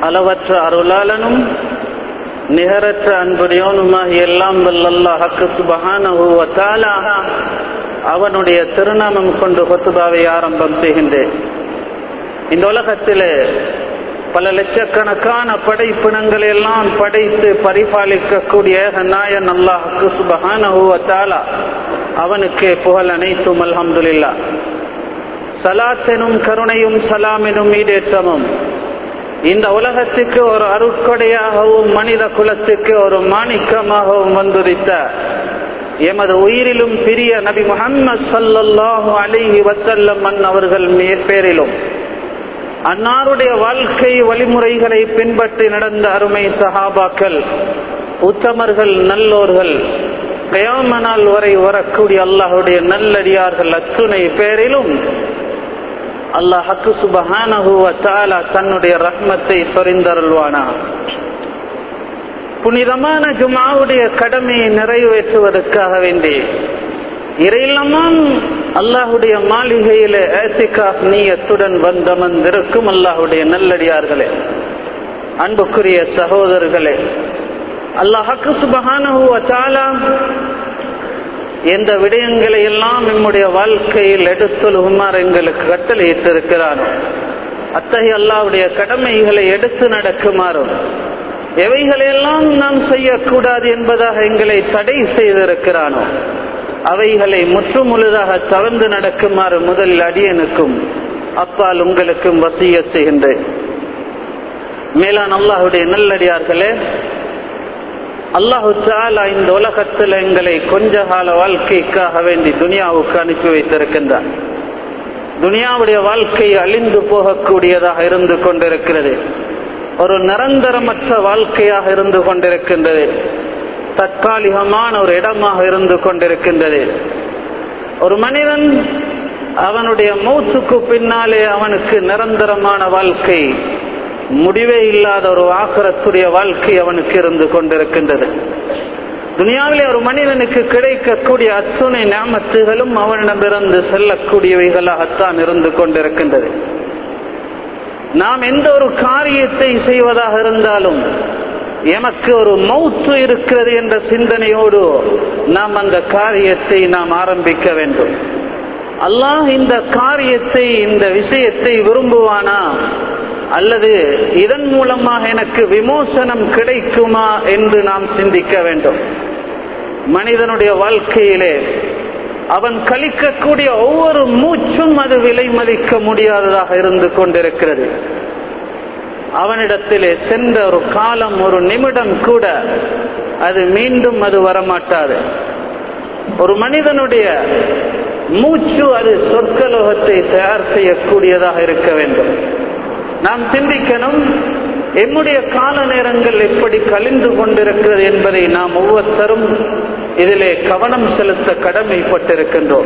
அளவற்ற அருளாளனும் நிகரற்ற அன்புடையோனுமாகி எல்லாம் வல்லல்லா ஹக்கு சுபஹானஹூவத்தாலா அவனுடைய திருநாமம் கொண்டு கொத்துபாவை ஆரம்பம் செய்கின்றேன் இந்த உலகத்தில் பல லட்சக்கணக்கான படைப்பினங்களை எல்லாம் படைத்து பரிபாலிக்கக்கூடிய நாயன் அல்லாஹுக்கு சுபஹானஹூவத்தாலா அவனுக்கு புகழ் அனைத்தும் அல்ஹம்துலில்லா சலாத்தெனும் கருணையும் சலாமெனும் ஈடேற்றமும் இந்த உலகத்துக்கு ஒரு அருட்கொடையாகவும் மனித குலத்துக்கு ஒரு மாணிக்கமாகவும் வந்துரித்த எமது உயிரிலும் பிரிய நபி முகம்மது சல்லல்லாஹு அலிஹி வசல்லம் மன் அவர்கள் பேரிலும் அன்னாருடைய வாழ்க்கை வழிமுறைகளை பின்பற்றி நடந்த அருமை சஹாபாக்கள் உத்தமர்கள் நல்லோர்கள் கயாமனால் வரை வரக்கூடிய அல்லாஹுடைய நல்லடியார்கள் அத்துணை பேரிலும் அல்லாஹ் ஹக்கு சுபஹானஹுவ தாலா தன்னுடைய ரஹ்மத்தை சொரிந்தருள்வானா புனிதமான ஜுமாவுடைய கடமையை நிறைவேற்றுவதற்காக வேண்டி இறையில்லமாம் அல்லாஹுடைய மாளிகையில ஏசிகாஃப் நீயத்துடன் வந்தமர்ந்திருக்கும் அல்லாஹுடைய நல்லடியார்களே அன்புக்குரிய சகோதரர்களே அல்லாஹ் ஹக்கு சுபஹானஹுவ தாலா எந்த விடயங்களை எல்லாம் நம்முடைய வாழ்க்கையில் எடுத்துள்ளுமாறு எங்களுக்கு கட்டளையிட்டிருக்கிறானோ அத்தகைய அல்லாவுடைய கடமைகளை எடுத்து நடக்குமாறும் எவைகளையெல்லாம் நாம் செய்யக்கூடாது என்பதாக எங்களை தடை செய்திருக்கிறானோ அவைகளை முற்றுமுழுதாக தவிர்ந்து நடக்குமாறு முதலில் அடியனுக்கும் அப்பால் உங்களுக்கும் வசிய செய்கின்றேன் மேலான் அல்லாஹுடைய நல்லடியார்களே அல்லாஹு தாலா இந்த உலகத்தில் எங்களை கொஞ்ச கால வாழ்க்கைக்காக வேண்டி துனியாவுக்கு அனுப்பி வைத்திருக்கின்றார் துனியாவுடைய வாழ்க்கை அழிந்து போகக்கூடியதாக இருந்து கொண்டிருக்கிறது ஒரு நிரந்தரமற்ற வாழ்க்கையாக இருந்து கொண்டிருக்கின்றது தற்காலிகமான ஒரு இடமாக இருந்து கொண்டிருக்கின்றது ஒரு மனிதன் அவனுடைய மௌத்துக்கு பின்னாலே அவனுக்கு நிரந்தரமான வாழ்க்கை முடிவே இல்லாத ஒரு ஆகரத்துடைய வாழ்க்கை அவனுக்கு இருந்து கொண்டிருக்கின்றது துனியாவிலே ஒரு மனிதனுக்கு கிடைக்கக்கூடிய அத்துணை நாமத்துகளும் அவனிடமிருந்து செல்லக்கூடியவைகளாகத்தான் இருந்து கொண்டிருக்கின்றது நாம் எந்த ஒரு காரியத்தை செய்வதாக இருந்தாலும் எமக்கு ஒரு மௌத்து இருக்கிறது என்ற சிந்தனையோடு நாம் அந்த காரியத்தை நாம் ஆரம்பிக்க வேண்டும் அல்லாஹ் இந்த காரியத்தை இந்த விஷயத்தை விரும்புவானா அல்லது இதன் மூலமாக எனக்கு விமோசனம் கிடைக்குமா என்று நாம் சிந்திக்க வேண்டும் மனிதனுடைய வாழ்க்கையிலே அவன் கழிக்கக்கூடிய ஒவ்வொரு மூச்சும் அது விலை மதிக்க முடியாததாக இருந்து கொண்டிருக்கிறது அவனிடத்திலே சென்ற ஒரு காலம் ஒரு நிமிடம் கூட அது மீண்டும் அது வரமாட்டாது ஒரு மனிதனுடைய மூச்சு அது சொற்கலோகத்தை தயார் செய்யக்கூடியதாக இருக்க வேண்டும் நாம் சிந்திக்கணும் எம்முடைய கால நேரங்கள் எப்படி கழிந்து கொண்டிருக்கிறது என்பதை நாம் ஒவ்வொருத்தரும் இதிலே கவனம் செலுத்த கடமைப்பட்டிருக்கின்றோம்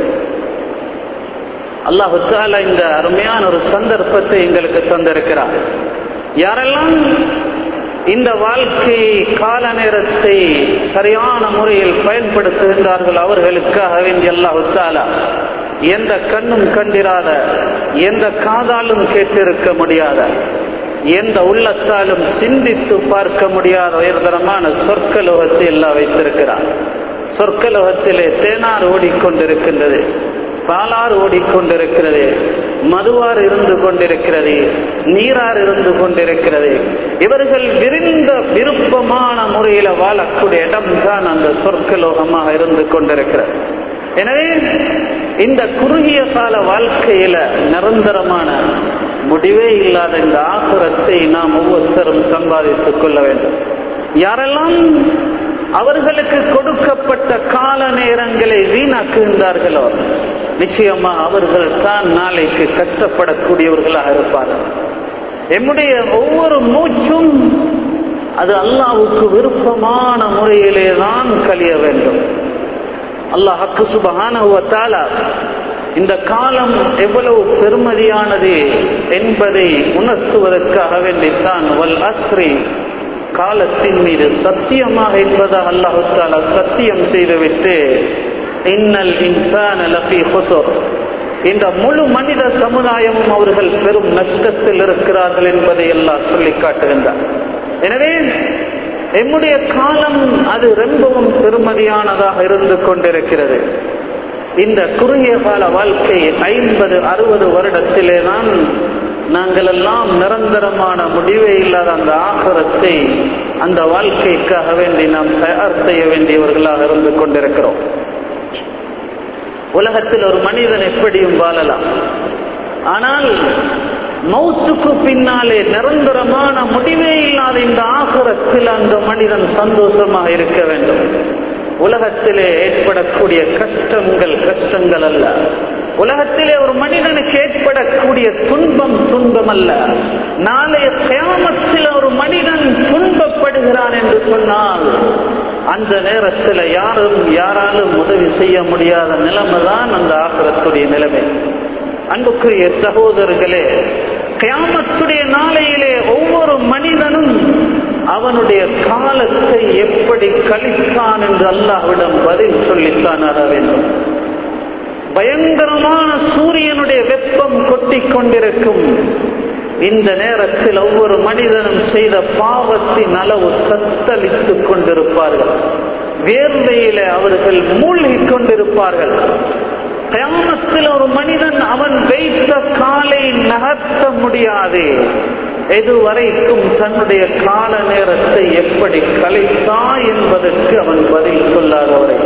அல்லாஹு தாலா இந்த அருமையான ஒரு சந்தர்ப்பத்தை எங்களுக்கு தந்திருக்கிறார் யாரெல்லாம் இந்த வாழ்க்கையை கால நேரத்தை சரியான முறையில் பயன்படுத்துகின்றார்கள் அவர்களுக்காக வேண்டிய அல்லாஹு தாலா எந்த கண்ணும் கண்டிராத எந்த காதாலும் கேட்டிருக்க முடியாத எந்த உள்ளத்தாலும் சிந்தித்து பார்க்க முடியாத உயர்தரமான சொற்கலோகத்தை எல்லாம் வைத்திருக்கிறார் சொற்கலோகத்திலே தேனார் ஓடிக்கொண்டிருக்கின்றது பாலாறு ஓடிக்கொண்டிருக்கிறது மதுவார் இருந்து கொண்டிருக்கிறது நீரார் இருந்து கொண்டிருக்கிறது இவர்கள் விரிந்த விருப்பமான முறையில வாழக்கூடிய இடம்தான் அந்த சொற்கலோகமாக இருந்து கொண்டிருக்கிறது எனவே இந்த குறுகிய கால வாழ்க்கையில நிரந்தரமான முடிவே இல்லாத இந்த ஆசுரத்தை நாம் ஒவ்வொருத்தரும் சம்பாதித்துக் கொள்ள வேண்டும் யாரெல்லாம் அவர்களுக்கு கொடுக்கப்பட்ட கால நேரங்களை வீணாக்குகின்றார்களோ நிச்சயமா அவர்கள் தான் நாளைக்கு கஷ்டப்படக்கூடியவர்களாக இருப்பார்கள் எம்முடைய ஒவ்வொரு மூச்சும் அது அல்லாவுக்கு விருப்பமான முறையிலே தான் கழிய வேண்டும் அல்லாஹ் ஹக்கு சுபகான இந்த காலம் எவ்வளவு பெருமதியானது என்பதை உணர்த்துவதற்காக வேண்டித்தான் வல் அஸ்ரி காலத்தின் மீது சத்தியமாக என்பதாக அல்லாஹு தாலா சத்தியம் செய்துவிட்டு இன்னல் இன்சான் லஃபி ஹுசுர் இந்த முழு மனித சமுதாயமும் அவர்கள் பெரும் நஷ்டத்தில் இருக்கிறார்கள் என்பதை எல்லாம் சொல்லி காட்டுகின்றார் எனவே எம்முடைய காலம் அது ரொம்பவும் பெருமதியானதாக இருந்து கொண்டிருக்கிறது இந்த குறுகிய கால வாழ்க்கை ஐம்பது அறுபது வருடத்திலே தான் நாங்கள் எல்லாம் நிரந்தரமான முடிவே இல்லாத அந்த ஆகரத்தை அந்த வாழ்க்கைக்காக வேண்டி நாம் தயார் செய்ய வேண்டியவர்களாக இருந்து கொண்டிருக்கிறோம் உலகத்தில் ஒரு மனிதன் எப்படியும் வாழலாம் ஆனால் மௌத்துக்கு பின்னாலே நிரந்தரமான முடிவே இல்லாத இந்த ஆகரத்தில் அந்த மனிதன் சந்தோஷமாக இருக்க வேண்டும் உலகத்திலே ஏற்படக்கூடிய கஷ்டங்கள் கஷ்டங்கள் அல்ல உலகத்திலே ஒரு மனிதனுக்கு ஏற்படக்கூடிய துன்பம் துன்பம் அல்ல நாளைய கியாமத்தில் ஒரு மனிதன் துன்பப்படுகிறான் என்று சொன்னால் அந்த நேரத்தில் யாரும் யாராலும் உதவி செய்ய முடியாத நிலைமை தான் அந்த ஆக்கிரத்துடைய நிலைமை அன்புக்குரிய சகோதரர்களே கியாமத்துடைய நாளையிலே ஒவ்வொரு மனிதனும் அவனுடைய காலத்தை எப்படி கழித்தான் என்று அல்லாஹ்விடம் பதில் சொல்லித்தான் ஆக வேண்டும் பயங்கரமான சூரியனுடைய வெப்பம் கொட்டிக் கொண்டிருக்கும் இந்த நேரத்தில் ஒவ்வொரு மனிதனும் செய்த பாவத்தின் அளவு தத்தளித்துக் கொண்டிருப்பார்கள் வேர்வையில அவர்கள் மூழ்கிக் கொண்டிருப்பார்கள் கிராமத்தில் ஒரு மனிதன் அவன் வைத்த காலை நகர்த்த முடியாது எதுவரைக்கும் தன்னுடைய கால நேரத்தை எப்படி கலைத்தா என்பதற்கு அவன் பதில் சொல்லாதவரை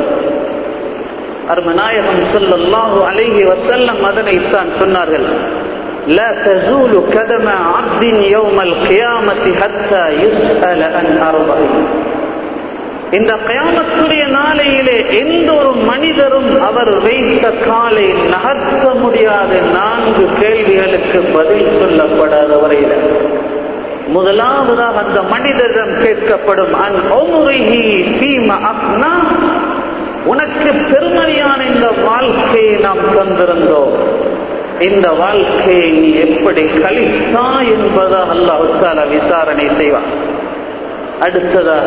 அருமநாயகம் சொல்லல்லாஹு அலைஹி வசல்லம் அதனைத்தான் சொன்னார்கள் لا تزول قدم عبد يوم القيامة حتى يسأل عن أربع இந்த கயாமத்துடைய நாளையிலே எந்த ஒரு மனிதரும் அவர் வைத்த காலை நகர்த்த முடியாத நான்கு கேள்விகளுக்கு பதில் சொல்லப்படாத வரையில முதலாவதாக அந்த மனிதரிடம் கேட்கப்படும் அன் ஒமுறைஹி பீம அப்னா உனக்கு பெருமதியான இந்த வாழ்க்கையை நாம் தந்திருந்தோம் இந்த வாழ்க்கையை நீ எப்படி கழித்தா என்பதா அல்லாஹால விசாரணை செய்வான் அடுத்ததாக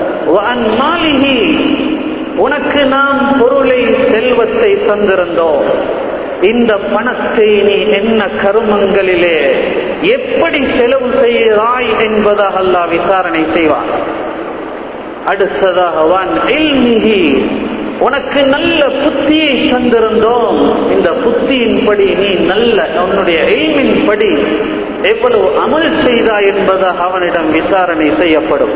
மாளிகி உனக்கு நாம் பொருளை செல்வத்தை தந்திருந்தோம் இந்த பணத்தை நீ என்ன கருமங்களிலே எப்படி செலவு செய்கிறாய் என்பதாக அல்லாஹ் விசாரணை செய்வான் அடுத்ததாக வான் இல்மிகி உனக்கு நல்ல புத்தியை தந்திருந்தோம் இந்த புத்தியின்படி நீ நல்ல உன்னுடைய எய்மின்படி எவ்வளவு அமல் செய்தாய் என்பதாக அவனிடம் விசாரணை செய்யப்படும்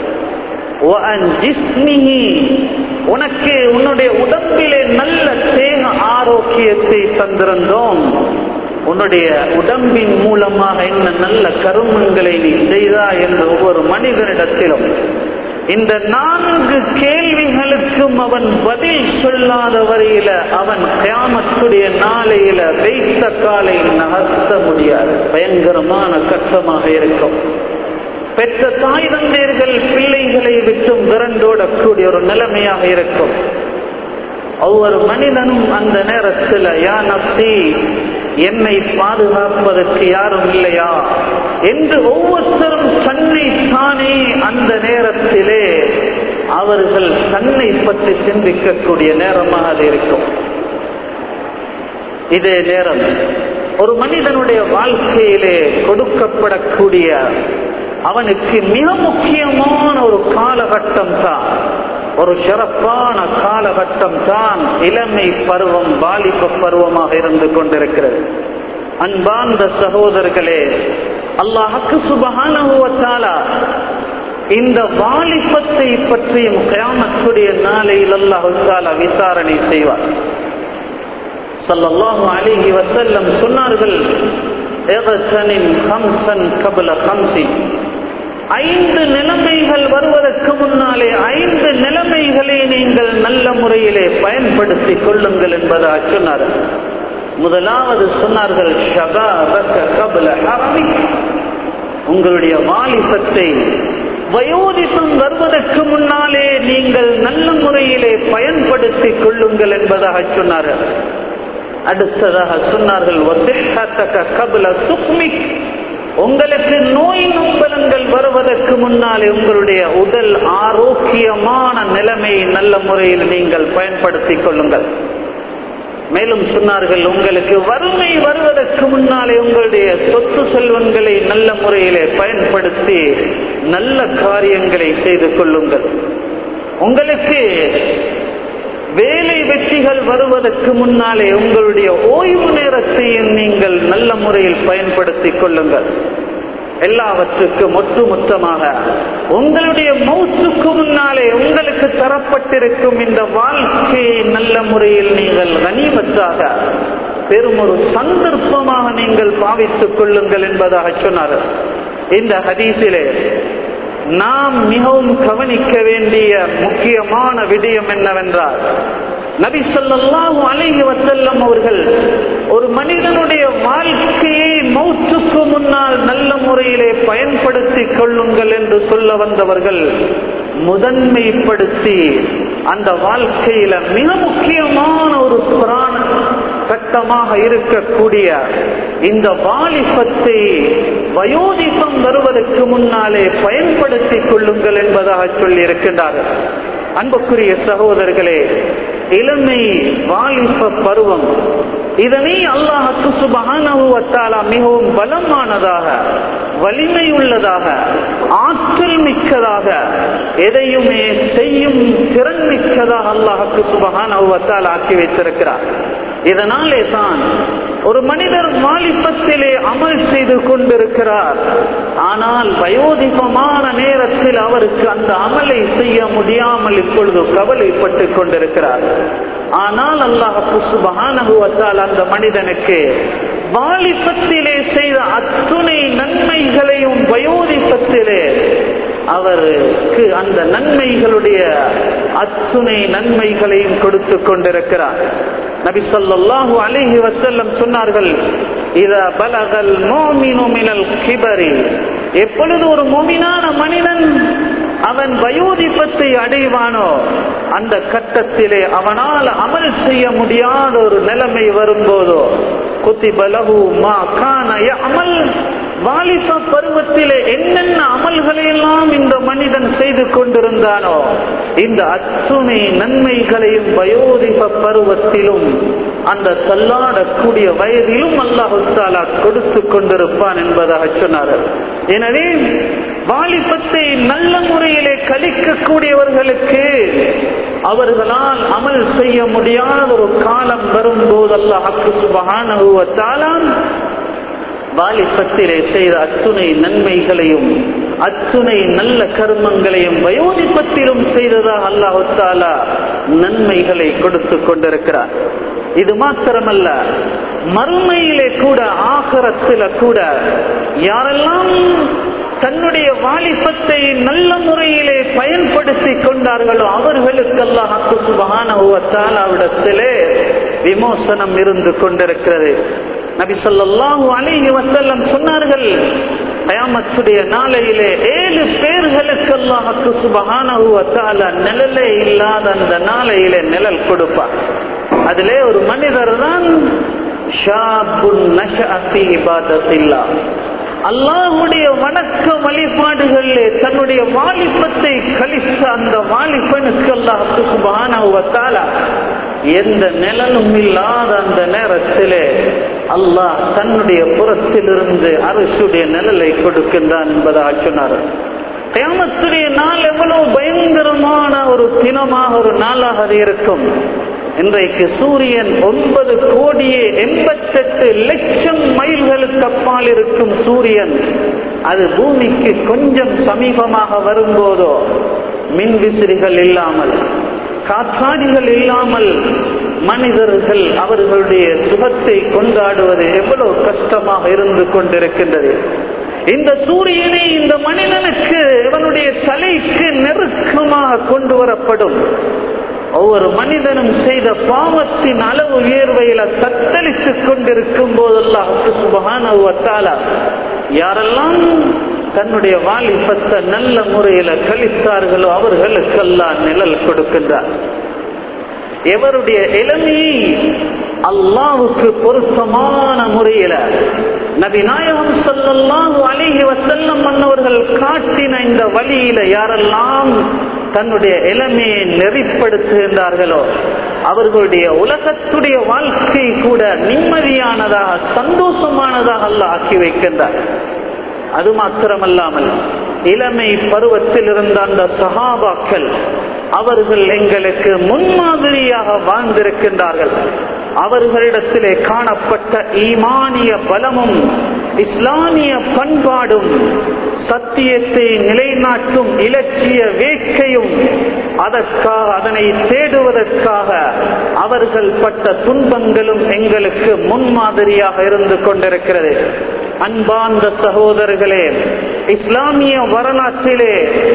உனக்கு உன்னுடைய உடம்பிலே நல்ல தேக ஆரோக்கியத்தை தந்திருந்தோம் உன்னுடைய உடம்பின் மூலமாக என்ன நல்ல கருமங்களை நீ செய்தாய் என்று ஒவ்வொரு மனிதனிடத்திலும் இந்த நான்கு கேள்விகளுக்கும் அவன் பதில் சொல்லாத வரையில அவன் கியாமத்துடைய நாளையில வைத்த காலை நகர்த்த முடியாது பயங்கரமான கஷ்டமாக இருக்கும் பெற்ற தாய் தந்தையர்கள் பிள்ளைகளை விட்டும் விரண்டோடக்கூடிய ஒரு நிலைமையாக இருக்கும் ஒவ்வொரு மனிதனும் அந்த நேரத்தில் யா நப்சி என்னை பாதுகாப்பதற்கு யாரும் இல்லையா என்று ஒவ்வொருத்தரும் தன்னை தானே அந்த நேரத்திலே அவர்கள் தன்னை பற்றி சிந்திக்கக்கூடிய நேரமாக அது இருக்கும் இதே நேரம் ஒரு மனிதனுடைய வாழ்க்கையிலே கொடுக்கப்படக்கூடிய அவனுக்கு மிக முக்கியமான ஒரு காலகட்டம் தான் ஒரு சிறப்பான காலகட்டம் தான் இளமை பருவம் வாலிப பருவமாக இருந்து கொண்டிருக்கிறது அன்பார்ந்த சகோதரர்களே அல்லாஹுக்கு சுபகானுவத்தாலா இந்த வாலிபத்தை பற்றியும் கிராமத்துடைய நாளையில் அல்லாஹாலா விசாரணை செய்வார் சல்லல்லாஹு அலிஹி வசல்லம் சொன்னார்கள் ஐந்து நிலைமைகள் வருவதற்கு முன்னாலே ஐந்து நிலைமைகளை நீங்கள் நல்ல முறையிலே பயன்படுத்திக் கொள்ளுங்கள் என்பதாக சொன்னார் முதலாவது சொன்னார்கள் உங்களுடைய வாலிபத்தை வயோதிசம் வருவதற்கு முன்னாலே நீங்கள் நல்ல முறையிலே பயன்படுத்திக் கொள்ளுங்கள் என்பதாக சொன்னார்கள் அடுத்ததாக சொன்னார்கள் உங்களுக்கு நோய் நொம்பலங்கள் வருவதற்கு முன்னாலே உங்களுடைய உடல் ஆரோக்கியமான நிலைமையை நல்ல முறையில் நீங்கள் பயன்படுத்திக் கொள்ளுங்கள் மேலும் சொன்னார்கள் உங்களுக்கு வறுமை வருவதற்கு முன்னாலே உங்களுடைய சொத்து செல்வங்களை நல்ல முறையிலே பயன்படுத்தி நல்ல காரியங்களை செய்து கொள்ளுங்கள் உங்களுக்கு வேலை வெற்றிகள் வருவதற்கு முன்னாலே உங்களுடைய ஓய்வு நேரத்தையும் நீங்கள் நல்ல முறையில் பயன்படுத்திக் கொள்ளுங்கள் எல்லாவற்றுக்கும் ஒட்டுமொத்தமாக உங்களுடைய மௌத்துக்கு முன்னாலே உங்களுக்கு தரப்பட்டிருக்கும் இந்த வாழ்க்கையை நல்ல முறையில் நீங்கள் கனிமத்தாக பெரும் ஒரு சந்தர்ப்பமாக நீங்கள் பாவித்துக் கொள்ளுங்கள் என்பதாக சொன்னார் இந்த ஹதீஸிலே நாம் மிகவும் கவனிக்க வேண்டிய முக்கியமான விடயம் என்னவென்றால் நபி ஸல்லல்லாஹு அலைஹி வஸல்லம் அவர்கள் ஒரு மனிதனுடைய வாழ்க்கையை மௌத்துக்கு முன்னால் நல்ல முறையிலே பயன்படுத்திக் கொள்ளுங்கள் என்று சொல்ல வந்தவர்கள் முதன்மைப்படுத்தி அந்த வாழ்க்கையில மிக முக்கியமான ஒரு புராண கட்டமாக இருக்கக்கூடிய இந்த வாலிபத்தை வயோதிபம் வருவதற்கு முன்னாலே பயன்படுத்திக் கொள்ளுங்கள் என்பதாக சொல்லி இருக்கின்றார்கள் அன்புக்குரிய சகோதரர்களே இளமை வாலிப பருவம் இதனை அல்லாஹுக்கு சுபகானவுவத்தாலா மிகவும் பலமானதாக வலிமை உள்ளதாக ஆற்றல் மிக்கதாக எதையுமே செய்யும் திறன் மிக்கதாக அல்லாஹுக்கு சுபகானவுவத்தால் ஆக்கி வைத்திருக்கிறார் இதனாலே தான் ஒரு மனிதர் வாலிபத்திலே அமல் செய்து கொண்டிருக்கிறார் ஆனால் வயோதிபமான நேரத்தில் அவருக்கு அந்த அமலை செய்ய முடியாமல் இப்பொழுது கவலைப்பட்டு கொண்டிருக்கிறார் ஆனால் அல்லாஹு சுபஹானகுவத்தால் அந்த மனிதனுக்கு வாலிபத்திலே செய்த அத்துணை நன்மைகளையும் வயோதிபத்திலே அவருக்கு அந்த நன்மைகளுடைய அத்துணை நன்மைகளையும் கொடுத்து கொண்டிருக்கிறார் நபி சொல்லாஹு அலிஹி வசல்லம் சொன்னார்கள் இத பலகல் மோமினு மினல் கிபரி எப்பொழுது ஒரு மோமினான மனிதன் அவன் வயோதிபத்தை அடைவானோ அந்த கட்டத்திலே அவனால் அமல் செய்ய முடியாத ஒரு நிலைமை வரும்போதோ குத்திபலகு மா கான அமல் வாலிப பருவத்திலே என்னென்ன அமல்களை எல்லாம் இந்த மனிதன் செய்து கொண்டிருந்தானோ இந்த அத்துணை நன்மைகளையும் வயோதிப பருவத்திலும் அந்த தள்ளாடக்கூடிய வயதிலும் அல்லாஹு தாலா கொடுத்து கொண்டிருப்பான் என்பதாக சொன்னார் எனவே வாலிபத்தை நல்ல முறையிலே கழிக்கக்கூடியவர்களுக்கு அவர்களால் அமல் செய்ய முடியாத ஒரு காலம் வரும்போது அல்லாஹு சுபகானுவத்தாலாம் வாலிபத்திலே செய்த அத்துணை நன்மைகளையும் அத்துணை நல்ல கர்மங்களையும் வயோதிபத்திலும் செய்ததாக அல்லாஹு தாலா நன்மைகளை கொடுத்து கொண்டிருக்கிறார் இது மாத்திரமல்ல மறுமையிலே கூட ஆகரத்தில கூட யாரெல்லாம் தன்னுடைய வாலிபத்தை நல்ல முறையிலே பயன்படுத்தி கொண்டார்களோ அவர்களுக்கெல்லாம் சுபகான அவிடத்திலே விமோசனம் இருந்து கொண்டிருக்கிறது நபி சொல்லாஹு அலிஹி வசல்லம் சொன்னார்கள் கயாமத்துடைய நாளையிலே ஏழு பேர்களுக்கு அல்லாஹுக்கு சுபகான நிழலே இல்லாத அந்த நாளையிலே நிழல் கொடுப்பார் அதிலே ஒரு மனிதர் தான் அல்லாஹுடைய வணக்க வழிபாடுகளிலே தன்னுடைய வாலிபத்தை கழித்த அந்த வாலிபனுக்கு அல்லாஹுக்கு சுபான எந்த நிழலும் இல்லாத அந்த நேரத்திலே அல்லாஹ் தன்னுடைய புறத்திலிருந்து அரசுடைய நிழலை கொடுக்கின்றான் என்பதாக சொன்னார் கியாமத்துடைய நாள் எவ்வளவு பயங்கரமான ஒரு தினமாக ஒரு நாளாக அது இருக்கும் இன்றைக்கு சூரியன் ஒன்பது கோடியே எண்பத்தெட்டு லட்சம் மைல்களுக்கு அப்பால் இருக்கும் சூரியன் அது பூமிக்கு கொஞ்சம் சமீபமாக வரும்போதோ மின் விசிறிகள் இல்லாமல் காற்றாடிகள் இல்லாமல் மனிதர்கள் அவர்களுடைய சுகத்தை கொண்டாடுவது எவ்வளவு கஷ்டமாக இருந்து கொண்டிருக்கின்றது இந்த சூரியனை இந்த மனிதனுக்கு இவனுடைய தலைக்கு நெருக்கமாக கொண்டு வரப்படும் ஒவ்வொரு மனிதனும் செய்த பாவத்தின் அளவு வியர்வையில தத்தளித்துக் கொண்டிருக்கும் போதெல்லாம் சுபகான யாரெல்லாம் தன்னுடைய வாலிபத்தை நல்ல முறையில கழித்தார்களோ அவர்களுக்கெல்லாம் நிழல் கொடுக்கின்றார் எவருடைய இளமையை அல்லாவுக்கு பொருத்தமான முறையில நபி நாயகம் சொல்லலாம் அழகி வசல்லம் மன்னவர்கள் காட்டின இந்த வழியில யாரெல்லாம் தன்னுடைய இளமையை நெறிப்படுத்துகின்றார்களோ அவர்களுடைய உலகத்துடைய வாழ்க்கை கூட நிம்மதியானதாக சந்தோஷமானதாக அல்ல ஆக்கி வைக்கின்றார் அது மாத்திரமல்லாமல் இளமை பருவத்தில் இருந்த அந்த சகாபாக்கள் அவர்கள் எங்களுக்கு முன்மாதிரியாக வாழ்ந்திருக்கின்றார்கள் அவர்களிடத்திலே காணப்பட்ட ஈமானிய பலமும் இஸ்லாமிய பண்பாடும் சத்தியத்தை நிலைநாட்டும் இலட்சிய வேட்கையும் அதற்காக அதனை தேடுவதற்காக அவர்கள் பட்ட துன்பங்களும் எங்களுக்கு முன்மாதிரியாக இருந்து கொண்டிருக்கிறது அன்பார்ந்த சகோதரர்களே இஸ்லாமிய வரலாற்றிலே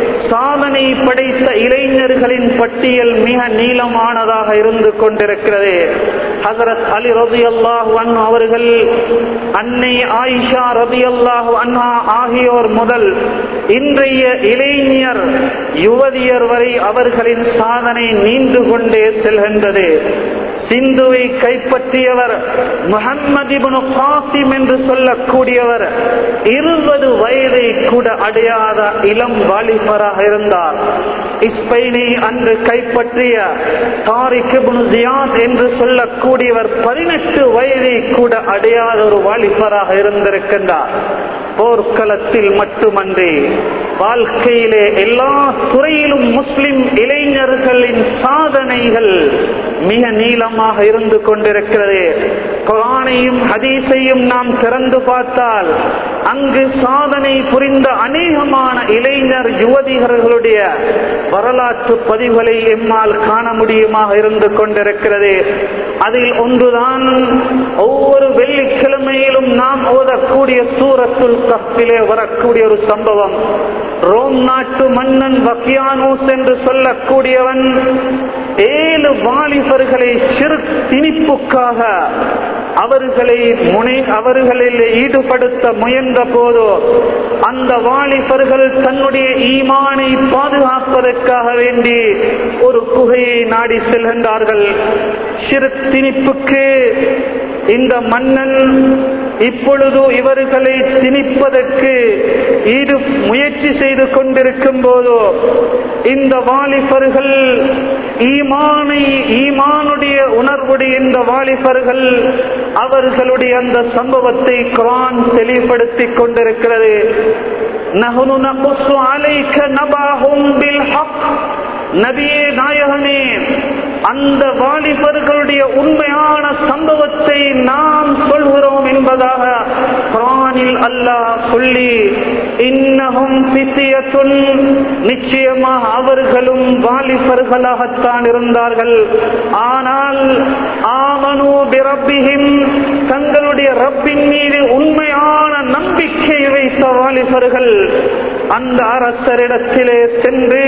சாதனை படைத்த இளைஞர்களின் பட்டியல் மிக நீளமானதாக இருந்து கொண்டிருக்கிறது ஹசரத் அலி ரதி அல்லாஹு அவர்கள் அன்னை ஆயிஷா ரதி அல்லாஹு அன்ஹா ஆகியோர் முதல் இன்றைய இளைஞர் யுவதியர் வரை அவர்களின் சாதனை நீண்டு கொண்டே செல்கின்றது சிந்துவை கைப்பற்றியவர் முகம்மது காசிம் என்று சொல்லக்கூடியவர் இருபது வயதை கூட அடையாத இளம் வாலிபராக இருந்தார் இஸ்பெயினை அன்று கைப்பற்றிய தாரிக் ஜியாத் என்று சொல்லக்கூடியவர் பதினெட்டு வயதை கூட அடையாத ஒரு வாலிபராக இருந்திருக்கின்றார் போர்க்களத்தில் மட்டுமன்றி வாழ்க்கையிலே எல்லா துறையிலும் முஸ்லிம் இளைஞர்களின் சாதனைகள் மிக நீளமாக இருந்து கொண்டிருக்கிறது குரானையும் ஹதீஸையும் நாம் திறந்து பார்த்தால் அங்கு சாதனை புரிந்த அநேகமான இளைஞர் யுவதிகர்களுடைய வரலாற்று பதிவுகளை எம்மால் காண முடியுமாக இருந்து கொண்டிருக்கிறது அதில் ஒன்றுதான் ஒவ்வொரு வெள்ளிக்கிழமையிலும் நாம் ஓதக்கூடிய சூரத்துல் கப்பிலே வரக்கூடிய ஒரு சம்பவம் ரோம் நாட்டு மன்னன் வக்கியானோஸ் என்று சொல்லக்கூடியவன் ஏழு வாலிபர்களை சிறு திணிப்புக்காக அவர்களை முனை அவர்களில் ஈடுபடுத்த முயன்ற போதோ அந்த வாலிபர்கள் தன்னுடைய ஈமானை பாதுகாப்பதற்காக வேண்டி ஒரு குகையை நாடி செல்கின்றார்கள் சிறு திணிப்புக்கு இந்த மன்னன் இப்பொழுது இவர்களை திணிப்பதற்கு ஈடு முயற்சி செய்து கொண்டிருக்கும் போதோ இந்த வாலிபர்கள் ஈமானை ஈமானுடைய உணர்வுடைய இந்த வாலிபர்கள் அவர்களுடைய அந்த சம்பவத்தை குரான் தெளிவுபடுத்திக் கொண்டிருக்கிறது நகுனு நகுசு அலைக்க நபாஹும் பில் ஹக் நபியே நாயகனே அந்த வாலிபர்களுடைய உண்மையான சம்பவத்தை நாம் சொல்கிறோம் என்பதாக குரானில் அல்லாஹ் சொல்லி இன்னகும் பித்தியத்துன் நிச்சயமாக அவர்களும் வாலிபர்களாகத்தான் இருந்தார்கள் ஆனால் ஆமனு பிரப்பிஹிம் தங்களுடைய ரப்பின் மீது உண்மையான நம்பிக்கை வைத்த வாலிபர்கள் அந்த அரசரிடத்திலே சென்று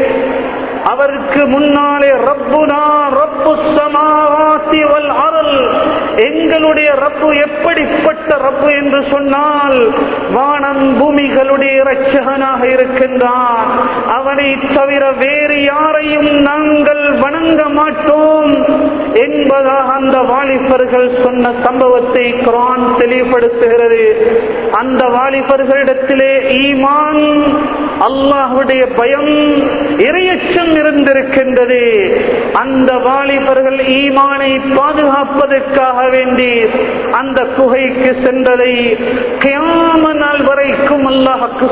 அவருக்கு முன்னாலே ரப்புனா ரப்பு சமாவாத்தி வல் அருள் எங்களுடைய ரப்பு எப்படிப்பட்ட ரப்பு என்று சொன்னால் வானம் பூமிகளுடைய இரட்சகனாக இருக்கின்றான் அவனை தவிர வேறு யாரையும் நாங்கள் வணங்க மாட்டோம் என்பதாக அந்த வாலிபர்கள் சொன்ன சம்பவத்தை குரான் தெளிவுபடுத்துகிறது அந்த வாலிபர்களிடத்திலே ஈமான் அல்லாஹுடைய பயம் இரையச்சம் இருந்திருக்கின்றது அந்த வாலிபர்கள் ஈமானை பாதுகாப்பதற்காக வேண்டி அந்த குகைக்கு சென்றதை கியாம நாள் வரைக்கும் அல்லாஹுக்கு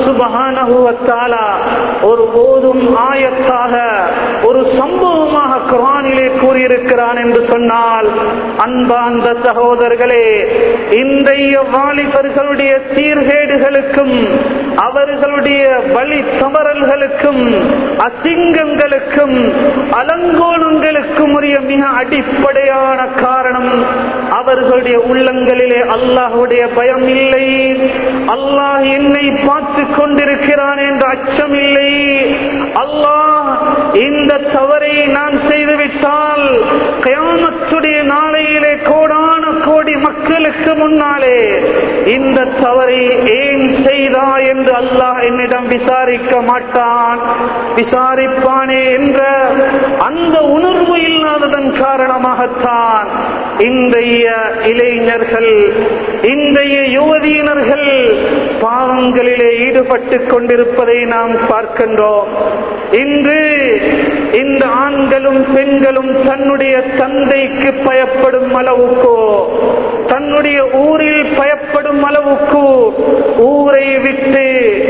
சுபகான ஒரு போதும் ஆயத்தாக ஒரு சம்பவமாக குரானிலே கூறியிருக்கிறான் என்று சொன்னால் அன்பாந்த சகோதரர்களே இன்றைய வாலிபர்களுடைய சீர்கேடுகளுக்கும் அவர்களுடைய வழி தவறல்களுக்கும் அசிங்கங்களுக்கும் அலங்கோலங்களுக்கும் உரிய மிக அடிப்படையான காரணம் அவர்களுடைய உள்ளங்களிலே அல்லாஹுடைய பயம் இல்லை அல்லாஹ் என்னை பார்த்து கொண்டிருக்கிறான் என்ற அச்சம் இல்லை அல்லாஹ் இந்த தவறை நான் செய்துவிட்டால் கயாமத்துடைய நாளையிலே கோடான கோடி கோடி மக்களுக்கு முன்னாலே இந்த தவறை ஏன் செய்தா என்று அல்லாஹ் என்னிடம் விசாரிக்க மாட்டான் விசாரிப்பானே என்ற அந்த உணர்வு இல்லாததன் காரணமாகத்தான் இன்றைய இளைஞர்கள் இன்றைய யுவதியினர்கள் பாவங்களிலே ஈடுபட்டு கொண்டிருப்பதை நாம் பார்க்கின்றோம் இன்று இந்த ஆண்களும் பெண்களும் தன்னுடைய தந்தைக்கு பயப்படும் அளவுக்கோ தன்னுடைய ஊரில் பயப்படும் அளவுக்கு ஊரை விட்டு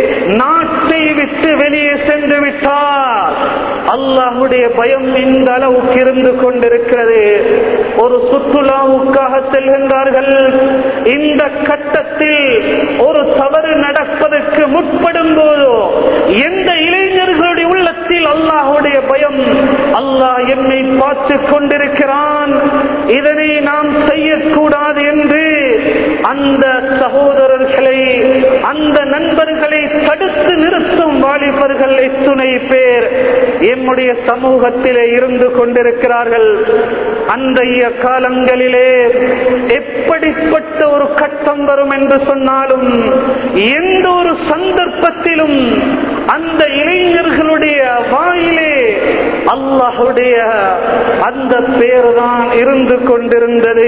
நாட்டை விட்டு வெளியே சென்று விட்டார் அல்லாஹுடைய பயம் இந்த அளவுக்கு இருந்து கொண்டிருக்கிறது ஒரு சுற்றுலாவுக்காக செல்கின்றார்கள் இந்த கட்டத்தில் ஒரு தவறு நடப்பதற்கு முற்படும் போதோ எந்த இளைஞர்களுடைய உள்ளத்தில் அல்லாஹுடைய பயம் அல்லாஹ் என்னை பார்த்து கொண்டிருக்கிறான் இதனை நாம் செய்யக்கூடாது என்று அந்த சகோதரர்களை அந்த நண்பர்களை தடுத்து நிறுத்தும் வாலிபர்கள் எத்துணை பேர் எம்முடைய சமூகத்திலே இருந்து கொண்டிருக்கிறார்கள் அன்றைய காலங்களிலே எப்படிப்பட்ட ஒரு கட்டம் வரும் என்று சொன்னாலும் எந்த ஒரு சந்தர்ப்பத்திலும் அந்த இளைஞர்களுடைய வாயிலே அல்லாஹுடைய அந்த பேர்தான் இருந்து கொண்டிருந்தது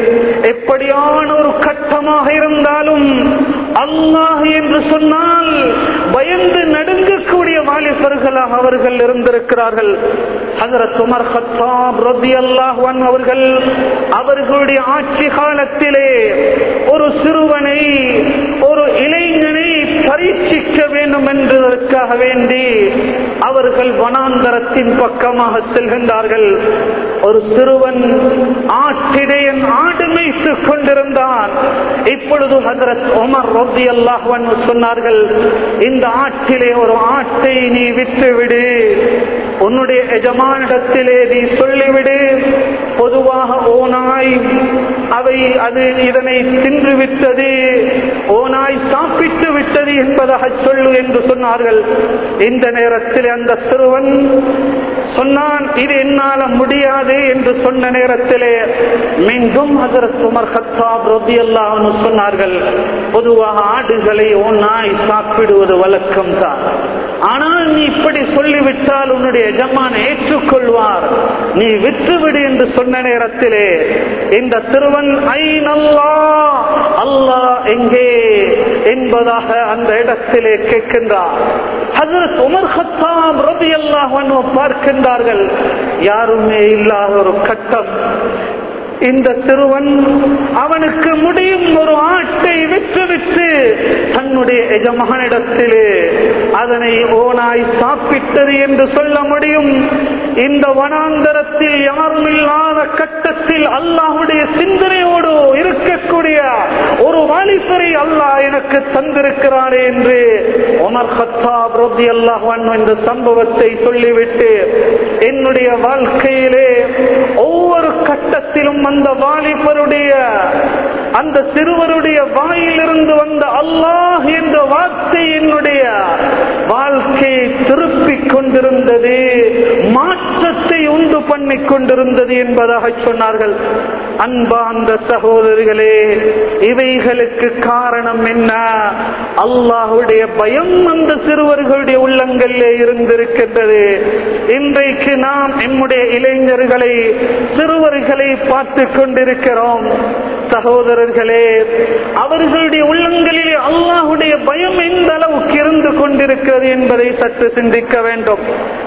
எப்படியான ஒரு கட்டமாக இருந்தாலும் அல்லாஹ் என்று சொன்னால் பயந்து நடுங்கக்கூடிய வாலிபர்களாக அவர்கள் இருந்திருக்கிறார்கள் ஹசரத் உமர் ஹத்தாப் ரதி அல்லாஹ் அவர்கள் அவர்களுடைய ஆட்சி காலத்திலே ஒரு சிறுவனை ஒரு இளைஞனை பரீட்சிக்க வேண்டும் என்பதற்காக வேண்டி அவர்கள் வனாந்தரத்தின் பக்கமாக செல்கின்றார்கள் ஒரு சிறுவன் ஆட்டிடையன் ஆடு மேய்த்துக் கொண்டிருந்தான் இப்பொழுது ஹசரத் உமர் ரபி அல்லாஹ் சொன்னார்கள் இந்த ஆட்டிலே ஒரு ஆட்டை நீ விட்டுவிடு உன்னுடைய எஜமானிடத்திலே நீ சொல்லிவிடு பொதுவாக ஓனாய் அவை அது இதனை தின்று விட்டது ஓனாய் சாப்பிட்டு விட்டது என்பதாக சொல்லு என்று சொன்னார்கள் இந்த நேரத்தில் அந்த சிறுவன் சொன்னான் இது என்னால முடியாது என்று சொன்ன நேரத்திலே மீண்டும் ஹசரத் உமர் ஹத்தாப் ரபி அல்லாஹ் சொன்னார்கள் பொதுவாக ஆடுகளை ஓனாய் சாப்பிடுவது வழக்கம் தான் ஆனால் நீ இப்படி சொல்லிவிட்டால் உன்னுடைய எஜமான ஏற்றுக்கொள்வார் நீ விட்டுவிடு என்று சொன்ன நேரத்திலே இந்த திருவன் ஐ நல்லா அல்லாஹ் எங்கே என்பதாக அந்த இடத்திலே கேட்கின்றார் ஹசரத் உமர் ஹத்தாம் ரபி அல்லாஹ் பார்க்கின்றார்கள் யாருமே இல்லாத ஒரு கட்டம் இந்த சிறுவன் அவனுக்கு முடியும் ஒரு ஆட்டை விற்று விற்று தன்னுடைய எஜமானிடத்திலே அதனை ஓனாய் சாப்பிட்டது என்று சொல்ல முடியும் இந்த வனாந்தரத்தில் யாரும் இல்லாத கட்டத்தில் அல்லாஹுடைய சிந்தனையோடு இருக்கக்கூடிய ஒரு வாலிபரை அல்லாஹ் எனக்கு தந்திருக்கிறாரே என்று உமர் ஹத்தாப் ரபி அல்லாஹ் இந்த சம்பவத்தை சொல்லிவிட்டு என்னுடைய வாழ்க்கையிலே ஒவ்வொரு கட்டத்திலும் அந்த வாலிபருடைய அந்த சிறுவருடைய வாயிலிருந்து வந்த அல்லாஹ் என்ற வார்த்தை என்னுடைய வாழ்க்கையை திருப்பிக் கொண்டிருந்தது மாற்றத்தை உண்டு பண்ணிக் கொண்டிருந்தது என்பதாக சொன்னார்கள் அன்பா அந்த சகோதரிகளே இவைகளுக்கு காரணம் என்ன அல்லாஹுடைய பயம் அந்த சிறுவர்களுடைய உள்ளங்களிலே இருந்திருக்கின்றது இன்றைக்கு நாம் நம்முடைய இளைஞர்களை சிறுவர்களை பார்த்து கொண்டிருக்கிறோம் சகோதரர்களே அவர்களுடைய உள்ளங்களிலே அல்லாஹுடைய பயம் எந்த அளவுக்கு இருந்து கொண்டிருக்கிறது என்பதை சற்று சிந்திக்க வேண்டும்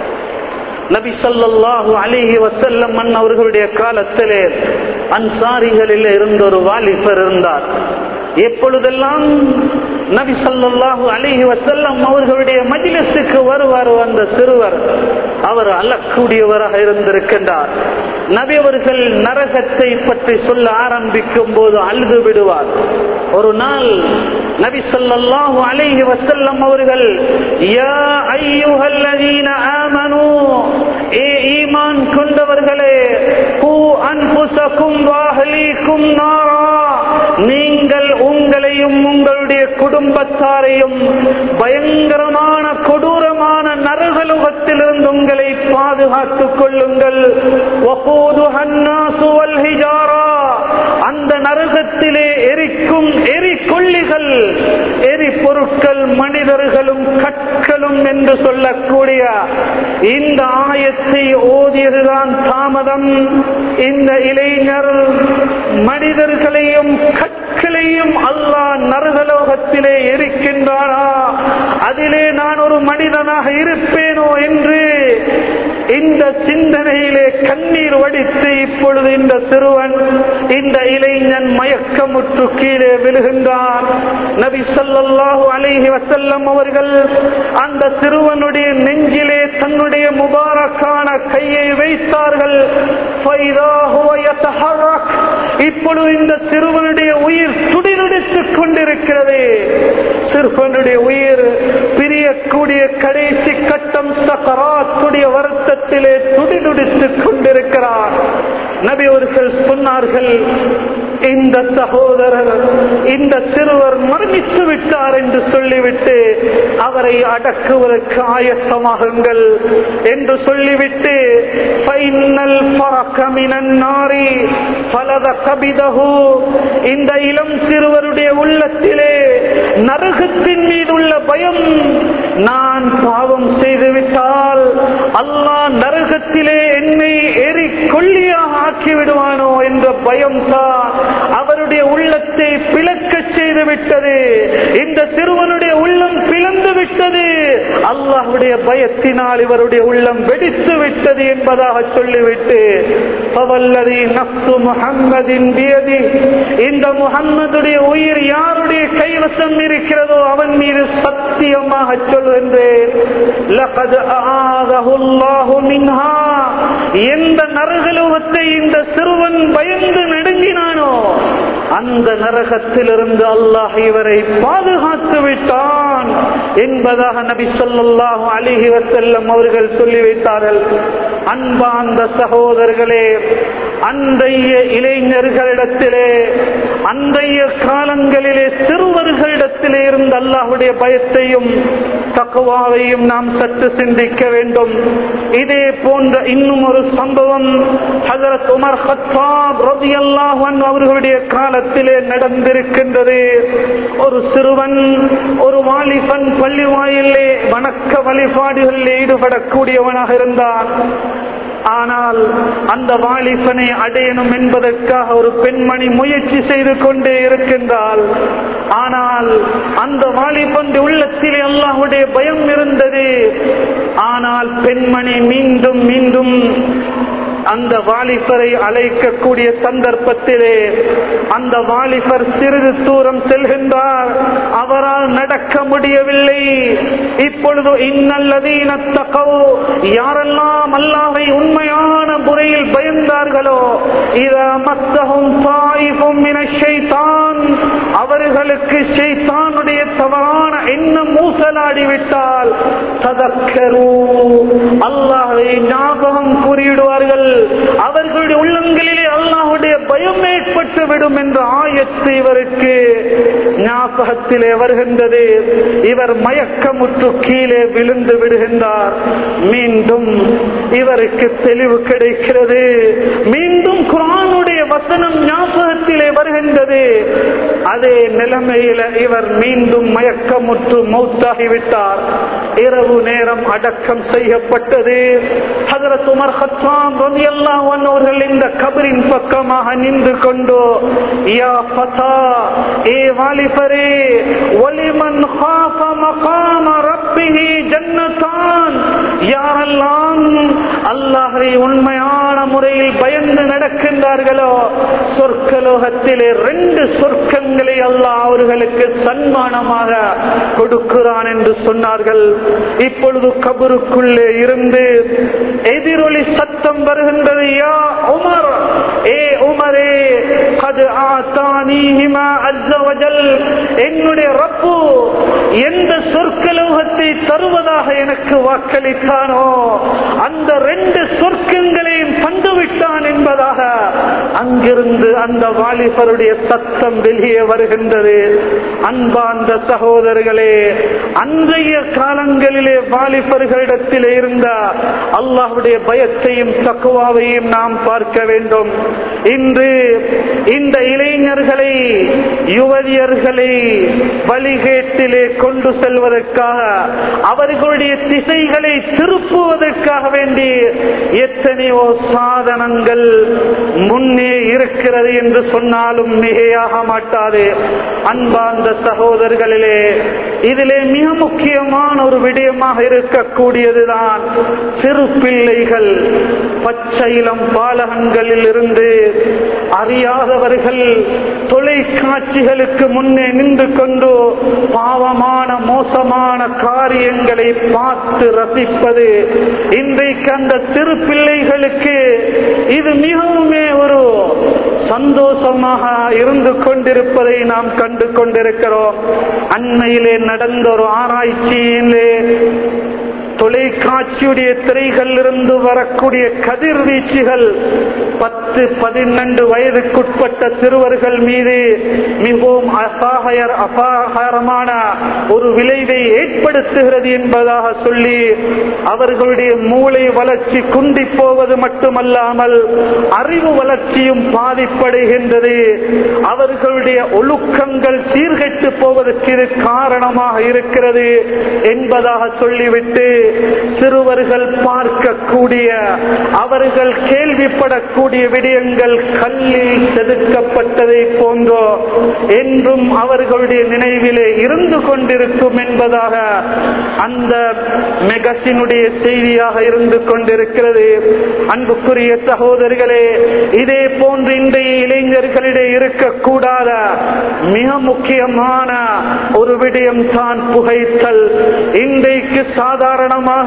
நபி சல்லாஹூ அலிஹி வசல்லம் மன் அவர்களுடைய காலத்திலே அன்சாரிகளில் இருந்த ஒரு வாலிபர் இருந்தார் எப்பொழுதெல்லாம் நபி சல்லாஹூ அலிஹி வசல்லம் அவர்களுடைய மஜிலஸுக்கு வருவார் அந்த சிறுவர் அவர் அழக்கூடியவராக இருந்திருக்கின்றார் நபி அவர்கள் நரகத்தை பற்றி சொல்ல ஆரம்பிக்கும் போது அழுது விடுவார் ஒரு நாள் நபி சல்லாஹூ அலிஹி வசல்லம் அவர்கள் யா ஐயுஹல்லதீன ஆமனு ஏ ஈமான் கொண்டவர்களே பூ அன்புசக்கும் வாஹலீக்கும் நாரா நீங்கள் உங்களையும் உங்களுடைய குடும்பத்தாரையும் பயங்கரமான கொடூரமான நரகலுகத்திலிருந்து உங்களை பாதுகாத்துக் கொள்ளுங்கள் அந்த நரக நரகத்திலே எரிக்கும் எரிகொல்லிகள் எரி பொருட்கள் மனிதர்களும் கற்களும் என்று சொல்லக்கூடிய இந்த ஆயத்தை ஓதியதுதான் தாமதம் இந்த இளைஞர் மனிதர்களையும் கற்களையும் அல்லாஹ் நரகலோகத்திலே எரிக்கின்றானா அதிலே நான் ஒரு மனிதனாக இருப்பேனோ என்று இந்த சிந்தனையிலே கண்ணீர் வடித்து இப்பொழுது இந்த சிறுவன் இந்த இளைஞன் மயக்கமுற்று கீழே விழுகின்றான் நபி ஸல்லல்லாஹு அலைஹி வஸல்லம் அவர்கள் அந்த சிறுவனுடைய நெஞ்சிலே தன்னுடைய முபாரக்கான கையை வைத்தார்கள் ஃபைதா ஹுவ யதஹர்ரக். இப்பொழுது இந்த சிறுவனுடைய உயிர் துடிதுடித்துக் கொண்டிருக்கிறது சிறுவனுடைய உயிர் பிரியக்கூடிய கடைசி கட்டம் சக்கராத்துடைய வருத்தத்திலே துடிதுடித்துக் கொண்டிருக்கிறார் நபி அவர்கள் சொன்னார்கள் இந்த சகோதரர் இந்த சிறுவர் மரணித்து விட்டார் என்று சொல்லிவிட்டு அவரை அடக்குவதற்கு ஆயத்தமாகுங்கள் என்று சொல்லிவிட்டு ஃபைனல் பறக்கமினன் நாரி பலத கபிதகு இந்த இளம் சிறுவருடைய உள்ளத்திலே நரகத்தின் மீதுள்ள பயம் நான் பாவம் செய்துவிட்டால் அல்லாஹ் நரகத்திலே என்னை எரி கொல்லியாக ஆக்கி விடுவானோ என்ற பயம் தான் அவருடைய உள்ளத்தை பிளக்க செய்து விட்டது இந்த சிறுவனுடைய உள்ளம் பிளந்து விட்டது அல்லாஹ்வுடைய பயத்தினால் இவருடைய உள்ளம் வெடித்து விட்டது என்பதாக சொல்லிவிட்டு பவல்லதி நப்சு முஹம்மதின் பியதி இந்த முகம்மதுடைய உயிர் யாருடைய கைவசம் இருக்கிறதோ அவன் மீது சத்தியமாக சொல்கின்றேன் லகத் ஆதஹு அல்லாஹு மின்ஹா எந்த நரகலோகத்தை இந்த சிறுவன் பயந்து நடுங்கினானோ அந்த நரகத்திலிருந்து அல்லாஹ் இவரை பாதுகாத்து விட்டான் என்பதாக நபி ஸல்லல்லாஹு அலைஹி வஸல்லம் அவர்கள் சொல்லி வைத்தார்கள் அன்பார்ந்த சகோதரர்களே அன்றைய இளைஞர்களிடத்திலே அன்றைய காலங்களிலே சிறுவர்களிடத்திலே இருந்த அல்லாஹ்வுடைய பயத்தையும் தக்குவாவையும் நாம் சற்று சிந்திக்க வேண்டும் இதே போன்ற இன்னும் ஒரு சம்பவம் ஹஜரத் உமர் ஹத்தாப் ரலியல்லாஹு அன்ஹு அவர்களுடைய காலத்திலே நடந்திருக்கின்றது ஒரு சிறுவன் ஒரு வாலிபன் பள்ளி வாயிலே வணக்க வழிபாடுகளில் ஈடுபடக்கூடியவனாக இருந்தான் ஆனால் அந்த வாலிபனை அடையணும் என்பதற்காக ஒரு பெண்மணி முயற்சி செய்து கொண்டே இருக்கின்றாள் ஆனால் அந்த வாலிபன் உள்ளத்திலே அல்லாஹ்வுடைய பயம் இருந்தது ஆனால் பெண்மணி மீண்டும் மீண்டும் அந்த வாலிபரை அழைக்கக்கூடிய சந்தர்ப்பத்திலே அந்த வாலிபர் சிறிது தூரம் செல்கின்றார் அவரால் நடக்க முடியவில்லை இப்பொழுது இன்னல்லதீன தகவ் யாரெல்லாம் அல்லாஹை உண்மையான முறையில் பயந்தார்களோ இத மத்தகும் தாயிஃபும் மின ஷைத்தான் அவர்களுக்கு ஷைத்தானுடைய தவறான எண்ணம் ஊசலாடிவிட்டால் ததக்கரு அல்லாஹை ஞாபகம் கூறிவிடுவார்கள் அவர்களுடைய உள்ளங்களிலே அல்லாஹுடைய பயம் ஏற்பட்டு விடும் என்ற ஆயத்து இவருக்கு ஞாபகத்திலே வருகின்றது இவர் மயக்கமுற்று கீழே விழுந்து விடுகின்றார் மீண்டும் இவருக்கு தெளிவு கிடைக்கிறது மீண்டும் குரானுடைய வசனம் ஞாபகத்திலே வருகின்றது அதே நிலைமையில இவர் மீண்டும் மயக்கமுற்று மௌத்தாகிவிட்டார் இரவு நேரம் அடக்கம் செய்யப்பட்டது ஹதரத் உமர் ஹத்தாம் ரலியல்லாஹு அன்ஹு அவர்கள் இந்த கபரின் பக்கமாக நின்று கொண்டு யா ஃபதா ஏ வாலிபரே ஒலிமன் خاف مقام ربه ஜன்னதான் யாரெல்லாம் அல்லாஹ்வை உண்மையான முறையில் பயந்து நடக்கின்றார்களோ சொர்க்கலோகத்திலே ரெண்டு சொர்க்கங்களை அல்லாஹ் அவர்களுக்கு சன்மானமாக கொடுக்கிறான் என்று சொன்னார்கள் இப்பொழுது கபருக்குள்ளே இருந்து எதிரொலி சத்தம் வருகின்றது யா உமர் ஏ உமரே கது ஆத்தானீஹிமா அஸ்ஸ வஜல் என்னுடைய ரப்பு எந்த சொர்க்கலோகத்தை தருவதாக எனக்கு வாக்களித்தானோ அந்த ரெண்டு சொர்க்க சொர்க்கங்களையும் தந்துவிட்டான் என்பதாக அங்கிருந்து அந்த வாலிபருடைய சத்தம் வெளியே வருகின்றது அன்பார்ந்த சகோதரர்களே அன்றைய காலங்களிலே வாலிபர்களிடத்திலே இருந்த அல்லாஹுடைய பயத்தையும் தக்குவாவையும் நாம் பார்க்க வேண்டும் இன்று இந்த இளைஞர்களை யுவதியர்களை வழிகேட்டிலே கொண்டு செல்வதற்காக அவர்களுடைய திசைகளை திருப்புவதற்காக வேண்டி எத்தனையோ சாதனங்கள் முன்னே இருக்கிறது என்று சொன்னாலும் மிகையாக மாட்டாது அன்பார்ந்த சகோதரர்களிலே இதிலே மிக முக்கியமான ஒரு விடயமாக இருக்கக்கூடியதுதான் சிறு பிள்ளைகள் பச்சைலம் பாலகங்களில் இருந்து அறியாதவர்கள் தொலைக்காட்சிகளுக்கு முன்னே நின்று கொண்டு பாவமான மோசமான காரியங்களை பார்த்து ரசிப்பது இன்றைக்கு அந்த சிறு பிள்ளைகளுக்கு இது மிகவுமே ஒரு சந்தோஷமாக இருந்து கொண்டிருப்பதை நாம் கண்டு கொண்டிருக்கிறோம் அண்மையிலே நடந்த ஒரு ஆராய்ச்சியிலே தொலைக்காட்சியுடைய திரைகள் இருந்து வரக்கூடிய கதிர்வீச்சுகள் பத்து பதினெண்டு வயதுக்குட்பட்ட சிறுவர்கள் மீது மிகவும் அசாகயர் அபாகாரமான ஒரு விளைவை ஏற்படுத்துகிறது என்பதாக சொல்லி அவர்களுடைய மூளை வளர்ச்சி குண்டி போவது மட்டுமல்லாமல் அறிவு வளர்ச்சியும் பாதிப்படைகின்றது அவர்களுடைய ஒழுக்கங்கள் சீர்கெட்டு போவதற்கு இது காரணமாக இருக்கிறது என்பதாக சொல்லிவிட்டு சிறுவர்கள் பார்க்கக்கூடிய அவர்கள் கேள்விப்படக்கூடிய விடயங்கள் கல்லில் செதுக்கப்பட்டதை போன்றோ என்றும் அவர்களுடைய நினைவிலே இருந்து கொண்டிருக்கும் என்பதாக அந்த மெகசினுடைய செய்தியாக இருந்து கொண்டிருக்கிறது அன்புக்குரிய சகோதரிகளே இதே போன்று இன்றைய இளைஞர்களிடையே இருக்கக்கூடாத மிக முக்கியமான ஒரு விடயம் தான் புகைத்தல் இன்றைக்கு சாதாரணமாக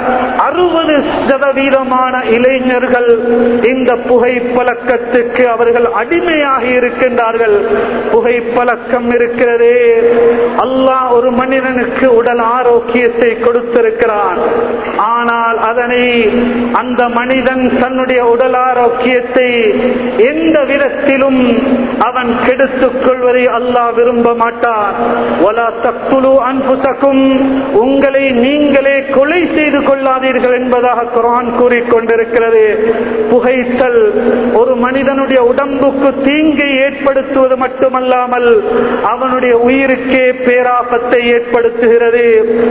அறுபது சதவீதமான இளைஞர்கள் இந்த புகை பழக்கத்துக்கு அவர்கள் அடிமையாகி இருக்கின்றார்கள் புகை பழக்கம் இருக்கிறதே அல்லாஹ் ஒரு மனிதனுக்கு உடல் ஆரோக்கியத்தை கொடுத்திருக்கிறான் ஆனால் அதனை அந்த மனிதன் தன்னுடைய உடல் ஆரோக்கியத்தை எந்த விதத்திலும் அவன் கெடுத்துக் கொள்வதை அல்லாஹ் விரும்ப மாட்டான் ஒலா தக்குழு அன்புசக்கும் உங்களை நீங்களே கொலை செய்து கொள்ளாதீர்கள் என்பதாக குரான் கூறிக்கொண்டிருக்கிறது புகைத்தல் ஒரு மனிதனுடைய உடம்புக்கு தீங்கை ஏற்படுத்துவது மட்டுமல்லாமல் அவனுடைய உயிருக்கே பேராபத்தை ஏற்படுத்துகிறது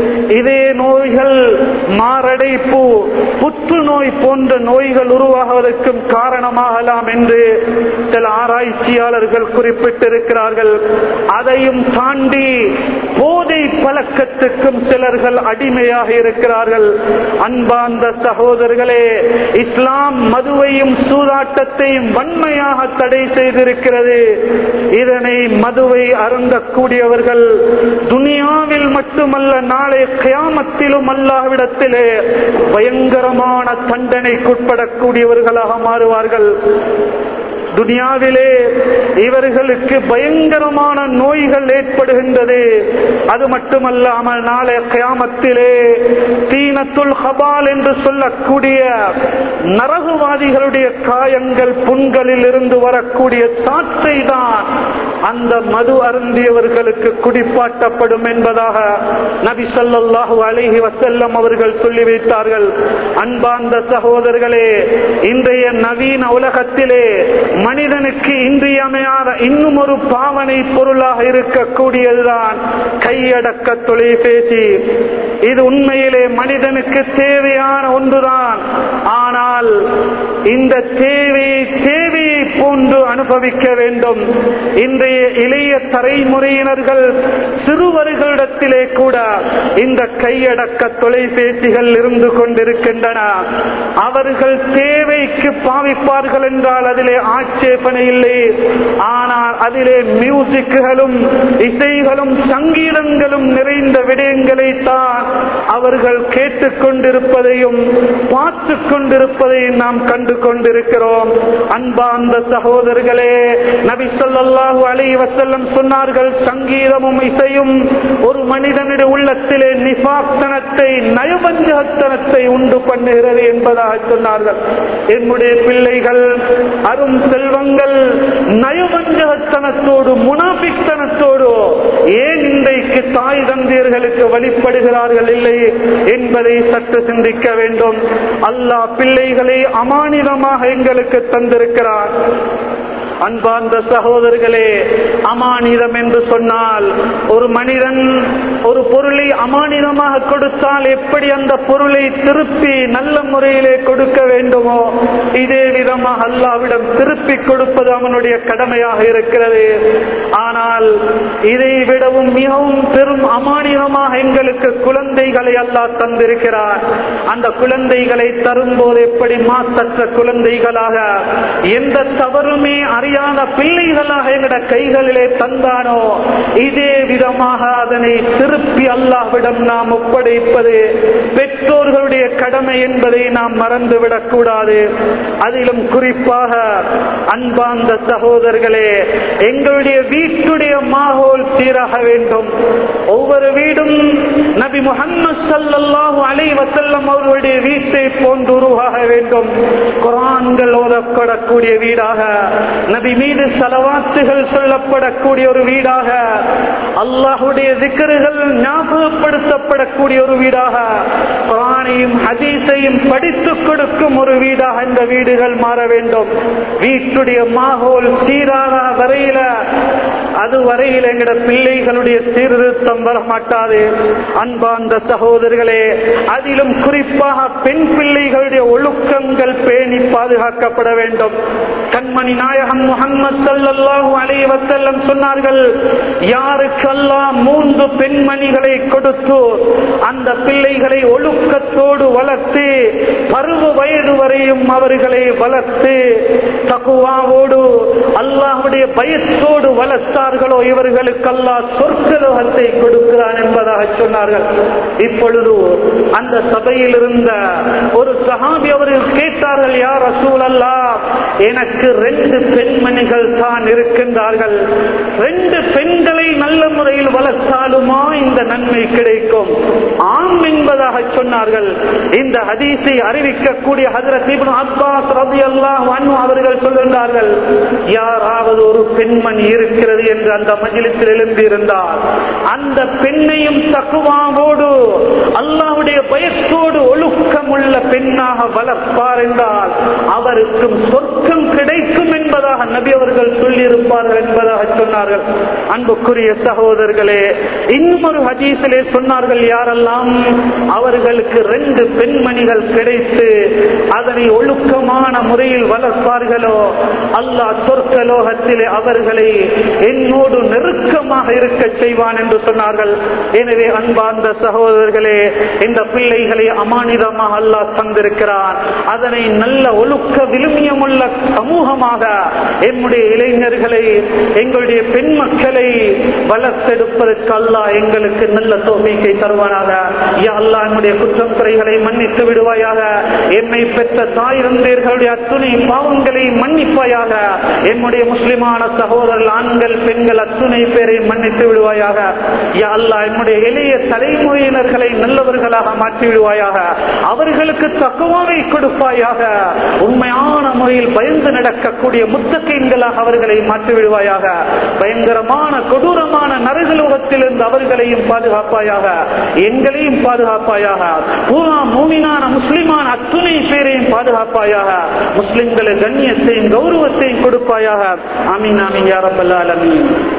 இதே நோய்கள் மாரடைப்பு புற்றுநோய் போன்ற நோய்கள் உருவாகுவதற்கும் காரணமாகலாம் என்று சில ஆராய்ச்சியாளர்கள் குறிப்பிட்டிருக்கிறார்கள் அதையும் தாண்டி போதை பழக்கத்துக்கும் சிலர்கள் அடிமையாக இருக்கிறார்கள் அன்பார்ந்த சகோதரர்களே இஸ்லாம் மதுவையும் சூதாட்டத்தையும் வன்மையாக தடை செய்திருக்கிறது இதனை மதுவை அருந்தக்கூடியவர்கள் துனியாவில் மட்டுமல்ல நாளை கியாமத்திலும் அல்லாவிடத்திலே பயங்கரமான தண்டனைக்குட்படக்கூடியவர்களாக மாறுவார்கள் துனியாவிலே இவர்களுக்கு பயங்கரமான நோய்கள் ஏற்படுகின்றது அது மட்டுமல்லாமல் நாளை கியாமத்திலே தீனத்துல் ஹபால் என்று சொல்லக்கூடிய நரகுவாதிகளுடைய காயங்கள் புண்களில் இருந்து வரக்கூடிய சாற்றை தான் அந்த மது அருந்தியவர்களுக்கு குடிப்பாட்டப்படும் என்பதாக நபி ஸல்லல்லாஹு அலைஹி வஸல்லம் அவர்கள் சொல்லி வைத்தார்கள் அன்பார்ந்த சகோதரர்களே இன்றைய நவீன உலகத்திலே மனிதனுக்கு இன்றியமையாத இன்னும் ஒரு பாவனை பொருளாக இருக்கக்கூடியதுதான் கையடக்க தொலைபேசி இது உண்மையிலே மனிதனுக்கு தேவையான ஒன்றுதான் ஆனால் இந்த தேவையை தேவையை போன்று அனுபவிக்க வேண்டும் இன்றைய இளைய தலைமுறையினர்கள் சிறுவர்களிடத்திலே கூட இந்த கையடக்க தொலைபேசிகள் இருந்து கொண்டிருக்கின்றன அவர்கள் தேவைக்கு பாவிப்பார்கள் என்றால் அதிலே ஆட்சேபனை இல்லை ஆனால் அதிலே மியூசிக்குகளும் இசைகளும் சங்கீதங்களும் நிறைந்த விடயங்களை தான் அவர்கள் கேட்டுக்கொண்டிருப்பதையும் பார்த்து கொண்டிருப்பதையும் நாம் கண்டு வாழ்ந்து கொண்டிருக்கிறோம் அன்பார்ந்த சகோதரர்களே நபி ஸல்லல்லாஹு அலைஹி வஸல்லம் சொன்னார்கள் சங்கீதமும் இசையும் ஒரு மனிதனுடைய உள்ளத்திலே நிஃபாக்தனத்தை நயவஞ்சகத்தனத்தை உண்டு பண்ணுகிறது என்பதாக சொன்னார்கள் என்னுடைய பிள்ளைகள் அரும் செல்வங்கள் நயவஞ்சகத்தனத்தோடு முனாபித்தனத்தோடு ஏன் இன்றைக்கு தாய் தந்தையர்களுக்கு வழிபடுகிறார்கள் இல்லை என்பதை சற்று சிந்திக்க வேண்டும் அல்லாஹ் பிள்ளைகளை அமானிதமாக எங்களுக்கு தந்திருக்கிறார் அன்பார்ந்த சகோதரர்களே அமானிதம் என்று சொன்னால் ஒரு மனிதன் ஒரு பொருளை அமானிதமாக கொடுத்தால் எப்படி அந்த பொருளை திருப்பி நல்ல முறையிலே கொடுக்க வேண்டுமோ இதே விதமாக அல்லாவிடம் திருப்பி கொடுப்பது அவனுடைய கடமையாக இருக்கிறது ஆனால் இதை விடவும் மிகவும் பெரும் அமானிதமாக எங்களுக்கு குழந்தைகளை அல்லாஹ் தந்திருக்கிறார் அந்த குழந்தைகளை தரும்போது எப்படி மாசற்ற குழந்தைகளாக எந்த தவறுமே அறியாத பிள்ளைகளாக எங்கட கைகளிலே தந்தானோ இதே விதமாக அதனை திருப்பி அல்லாஹ்விடம் நாம் ஒப்படைப்பது பெற்றோர்களுடைய கடமை என்பதை நாம் மறந்துவிடக் கூடாது அதிலும் குறிப்பாக அன்பார்ந்த சகோதரர்களே எங்களுடைய வீட்டுடைய மாகோல் சீராக வேண்டும் ஒவ்வொரு வீடும் நபி முகம்மது ஸல்லல்லாஹு அலைஹி வஸல்லம் அவர்களுடைய வீட்டை போன்று உருவாக வேண்டும் குர்ஆன்கள் ஓதப்படக்கூடிய வீடாக நபி மீது சலவாத்துகள் சொல்லப்படக்கூடிய ஒரு வீடாக அல்லாஹுடைய திக்கர்கள் ஞாபகப்படுத்தப்படக்கூடிய ஒரு வீடாக குரானையும் ஹதீஸையும் படித்துக் கொடுக்கும் ஒரு வீடாக இந்த வீடுகள் மாற வேண்டும் வீட்டுடைய மாகோல் சீரான வரையில அது வரையில் எங்கட பிள்ளைகளுடைய சீர்திருத்தம் வர மாட்டாது அன்பார்ந்த சகோதரர்களே அதிலும் குறிப்பாக பெண் பிள்ளைகளுடைய ஒழுக்கங்கள் பேணி பாதுகாக்கப்பட வேண்டும் கண்மணி நாயகம் முகம்மது ஸல்லல்லாஹு அலைஹி வஸல்லம் சொன்னார்கள் யாருக்கெல்லாம் மூன்று பெண்மணிகளை கொடுத்து அந்த பிள்ளைகளை ஒழுக்கத்தோடு வளர்த்து பருவ வயது வரையும் அவர்களை வளர்த்து தகுவாவோடு அல்லாஹ்வுடைய பயத்தோடு வளர்த்தார்களோ இவர்களுக்கு அல்லாஹ் சொர்க்கலோகத்தை கொடுக்கிறான் என்பதாக சொன்னார்கள் இப்பொழுது அந்த சபையில் இருந்த ஒரு சஹாபி அவர்கள் கேட்டார்கள் யார் ரசூல் அல்லா எனக்கு ரெண்டு பெண்மணிகள் தான் இருக்கின்றார்கள் ரெண்டு பெண்களை நல்ல முறையில் வளர்த்தாலுமா இந்த நன்மை கிடைக்கும் ஆம் என்பதாக சொன்னார்கள் இந்த ஹதீஸை அறிவிக்கக்கூடிய ஹதரத் இப்னு அப்பாஸ் ரலியல்லாஹு அன்ஹு அவர்கள் சொல்கின்றார்கள் யாராவது ஒரு பெண்மணி இருக்கிறது என்று அந்த மஜ்லிஸில் எழுந்திருந்தார் அந்த பெண்ணையும் தக்குவாவோடு அல்லாஹ்வுடைய பயத்தோடு ஒழுக்கமுள்ள பெண்ணாக வளர்ப்பார் என்றால் அவருக்கும் சொர்க்கம் கிடைக்கும் என்பதாக நபி அவர்கள் சொல்லியிருப்பார்கள் என்பதாக சொன்னார்கள் அன்புக்குரிய சகோதரர்களே இன்னும் ஒரு ஹதீஸிலே சொன்னார்கள் யாரெல்லாம் அவர்களுக்கு ரெண்டு பெண்மணிகள் கிடைத்து அதனை ஒழுக்கமான முறையில் வளர்ப்பார்களோ அல்லாஹ் சொர்க்க லோகத்திலே அவர்களை என்னோடு நெருக்கமாக இருக்க செய்வான் என்று சொன்னார்கள் எனவே அன்பார்ந்த சகோதரர்களே இந்த பிள்ளைகளை அமானிதமாக அல்லாஹ் தந்திருக்கிறான் அதனை நல்ல ஒழுக்க விழுமியமுள்ள சமூகமாக எம்முடைய இளைஞர்களை எங்களுடைய பெண் மக்களை வளர்த்தெடுப்பதற்கு அல்லாஹ் எங்களுக்கு நல்ல தோமிக்கை தருவானாக யா அல்லாஹ் என்னுடைய குற்றம் குறைகளை மன்னித்து விடுவாயாக என்னை பெற்ற தாய் தந்தையர்களுடைய அத்துணை பாவங்களை மன்னிப்பாயாக என்னுடைய முஸ்லிமான சகோதரர்கள் ஆண்கள் பெண்கள் அத்துணை பேரை மன்னித்து விடுவாயாக யா அல்லாஹ் என்னுடைய எளிய தலைமுறையினர்களை நல்லவர்களாக மாற்றி விடுவாயாக அவர்களுக்கு தக்குவாவை கொடுப்பாயாக உண்மையான முறையில் பயந்து நடக்கக்கூடிய முத்தகைன்களாக அவர்களை மாற்றி விடுவாயாக பயங்கரமான கொடூரமான நரகலோகத்திலிருந்து அவர்களையும் பாதுகாப்பாயாக எங்களையும் பாதுகாப்பாயாக பூரா மூமினான முஸ்லிமான அத்துணை பேரையும் பாதுகாப்பாயாக முஸ்லிம்களை கண்ணியத்தையும் கௌரவத்தையும் கொடுப்பாயாக ஆமீன் ஆமீன் யாரப்பல்லாலமீன்